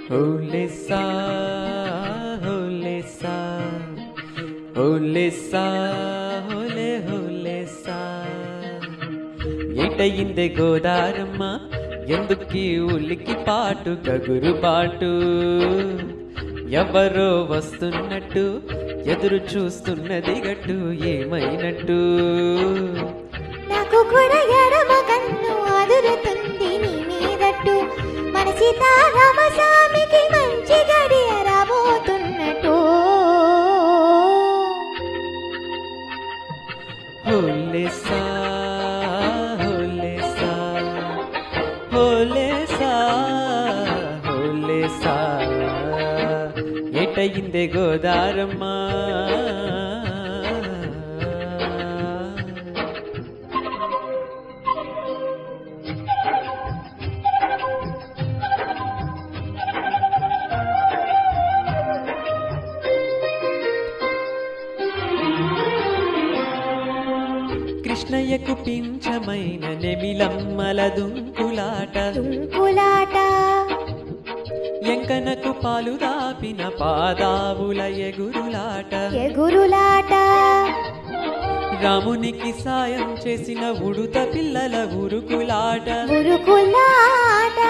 హోలే సా హోలే సా హోలే సా హోలే హోలే సా ఏటయిందే గోదారమ్మ ఎందుకీ ఉలికి పాటు గగురు పాటు ఎవరో వస్తున్నట్టు ఎదురు చూస్తున్నది గట్టు ఏమైనట్టు నాకు కూడా ఎడమ కన్ను అదురుతుంది నీ మీదట్టు మన సీతారామ స్వామికి మంచి గడియ రాబోతున్నట్టు హోలే సా హోలే సా హోలే సా హోలే సా ఏటయిందే గోదారమ్మ కృష్ణయ్యకు పింఛమైన నెమిలమ్మల దుంకులాట తుంకులాట ఎంకనకు పాలు దాపిన పాదావుల ఎగురులాట ఎగురులాట రామునికి సాయం చేసిన ఉడుత పిల్లల ఉరుకులాట ఉరుకులాట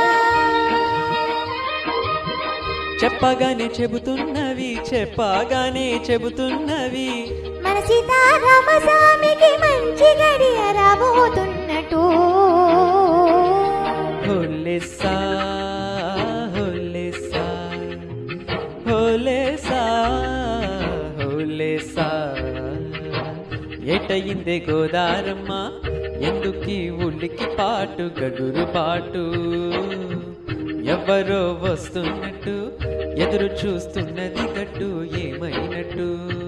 చెప్పగానే చెబుతున్నవి చెప్పగానే చెబుతున్నవి మన సీతారామ స్వామికి మంచి గడియ రాబోతున్నట్టు హోలే సా హోలే సా హోలే సా హోలే సా ఏటయిందే గోదారమ్మ ఎందుకీ ఉలికి పాటు గగురు పాటు ఎవరో వస్తున్నట్టు ఎదురు చూస్తున్నది గట్టు ఏమైనట్టు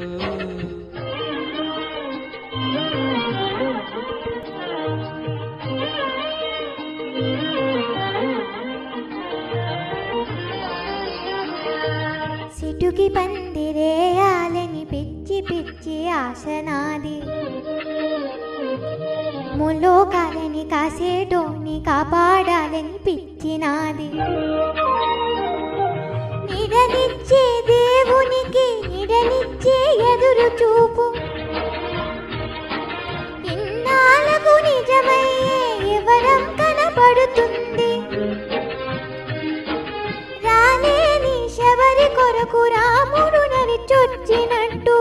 సిటుకి పందిరేయాలని పిచ్చి పిచ్చి ఆశనాది ములోకాలని కాసేటోని కాపాడాలని పిచ్చినాది నిడనిచ్చే దేవునికి నిడనిచ్చే ఎదురు చూపు ఇన్నాళ్ళకు నిజమయ్యే వివరం కనపడుతుంది రాలేని శబరి కొరకు రాముడు నరిచొచ్చినట్టు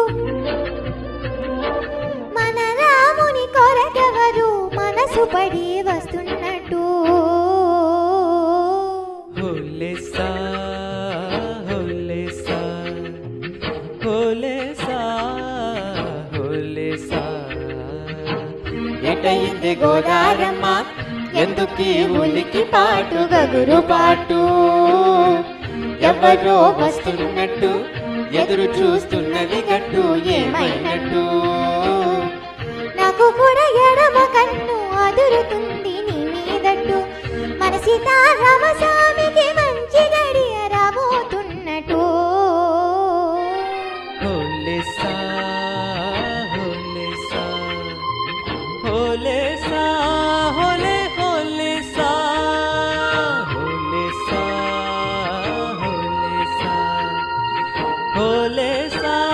మన రాముని కొరకెవరు మనసు పడి వస్తున్నట్టు హోలే సా హోలే సా హోలే సా హోలే సా ఏటయింది గోదారమ్మ ఎందుకీ ఉలికి పాటు గగురు పాటు ఎవరో వస్తున్నట్టు ఎదురు చూస్తున్నది గట్టు ఏమైనట్టు నాకు కూడా ఎడమ కన్ను అదురుతుంది నీ మీదట్టు మన సీతారామ స్వామికి మంచి గడియ రాబోతున్నట్టు హోలే సా హోలే సా హోలే సా హోలే హోలే సా హోలే సా హోలే సా హోలే సా